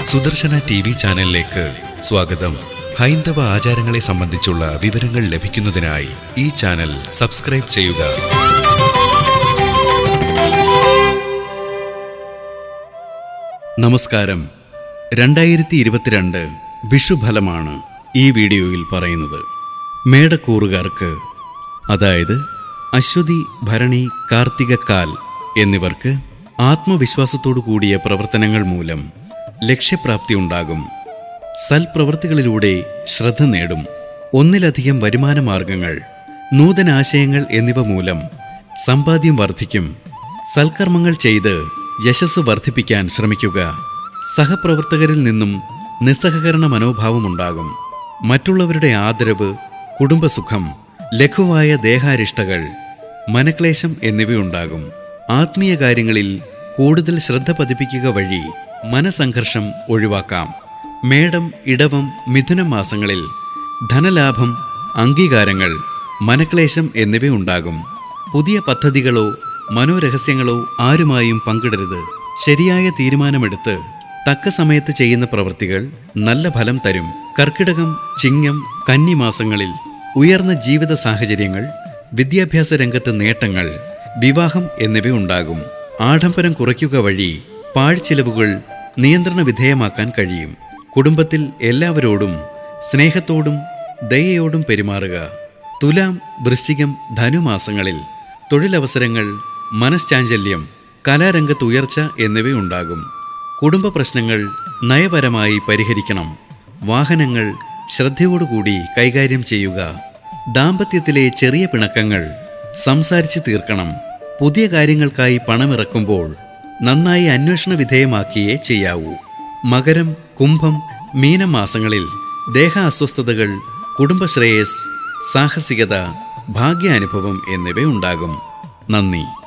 Sudarshana T V ചാനലിലേക്ക് സ്വാഗതം ഹൈന്ദവ ആചാരങ്ങളെ സംബന്ധിച്ചുള്ള വിവരങ്ങൾ ലഭിക്കുന്നതിനായി ഈ ചാനൽ സബ്സ്ക്രൈബ് ചെയ്യുക നമസ്കാരം രണ്ടായിരത്തി ഇരുപത്തിരണ്ട് വിഷുഫലമാണ് ഈ വീഡിയോയിൽ പറയുന്നത് മേടക്കൂറുകാർക്ക് അതായത് അശ്വതി ഭരണി കാർത്തികക്കാൽ എന്നിവർക്ക് ആത്മവിശ്വാസത്തോടു കൂടിയ പ്രവർത്തനങ്ങൾ മൂലം ലക്ഷ്യപ്രാപ്തി ഉണ്ടാകും സൽപ്രവൃത്തികളിലൂടെ ശ്രദ്ധ നേടും ഒന്നിലധികം വരുമാന മാർഗങ്ങൾ നൂതനാശയങ്ങൾ എന്നിവ മൂലം സമ്പാദ്യം വർദ്ധിക്കും സൽക്കർമ്മങ്ങൾ ചെയ്ത് യശസ് വർദ്ധിപ്പിക്കാൻ ശ്രമിക്കുക സഹപ്രവർത്തകരിൽ നിന്നും നിസ്സഹകരണ മനോഭാവമുണ്ടാകും മറ്റുള്ളവരുടെ ആദരവ് കുടുംബസുഖം ലഘുവായ ദേഹാരിഷ്ടകൾ മനക്ലേശം എന്നിവയുണ്ടാകും ആത്മീയ കാര്യങ്ങളിൽ കൂടുതൽ ശ്രദ്ധ പതിപ്പിക്കുക വഴി മനസംഘർഷം ഒഴിവാക്കാം മേടം ഇടവം മിഥുനം മാസങ്ങളിൽ ധനലാഭം അംഗീകാരങ്ങൾ മനക്ലേശം എന്നിവയുണ്ടാകും പുതിയ പദ്ധതികളോ മനോരഹസ്യങ്ങളോ ആരുമായും പങ്കിടരുത് ശരിയായ തീരുമാനമെടുത്ത് തക്ക സമയത്ത് ചെയ്യുന്ന പ്രവൃത്തികൾ നല്ല ഫലം തരും കർക്കിടകം ചിങ്ങം കന്നി മാസങ്ങളിൽ ഉയർന്ന ജീവിത സാഹചര്യങ്ങൾ വിദ്യാഭ്യാസ രംഗത്ത് നേട്ടങ്ങൾ വിവാഹം എന്നിവയുണ്ടാകും ആഡംബരം കുറയ്ക്കുക വഴി പാഴ്ചിലവുകൾ നിയന്ത്രണ വിധേയമാക്കാൻ കഴിയും കുടുംബത്തിൽ എല്ലാവരോടും സ്നേഹത്തോടും ദയയോടും പെരുമാറുക തുലാം വൃശ്ചികം ധനുമാസങ്ങളിൽ തൊഴിലവസരങ്ങൾ മനഃശാഞ്ചല്യം കലാരംഗത്ത് ഉയർച്ച എന്നിവയുണ്ടാകും കുടുംബ പ്രശ്നങ്ങൾ നയപരമായി പരിഹരിക്കണം വാഹനങ്ങൾ ശ്രദ്ധയോടുകൂടി കൈകാര്യം ചെയ്യുക ദാമ്പത്യത്തിലെ ചെറിയ പിണക്കങ്ങൾ സംസാരിച്ച് തീർക്കണം പുതിയ കാര്യങ്ങൾക്കായി പണമിറക്കുമ്പോൾ നന്നായി അന്വേഷണ വിധേയമാക്കിയേ ചെയ്യാവൂ മകരം കുംഭം മീനം മാസങ്ങളിൽ ദേഹ അസ്വസ്ഥതകൾ കുടുംബശ്രേയസ് സാഹസികത ഭാഗ്യാനുഭവം എന്നിവ ഉണ്ടാകും നന്ദി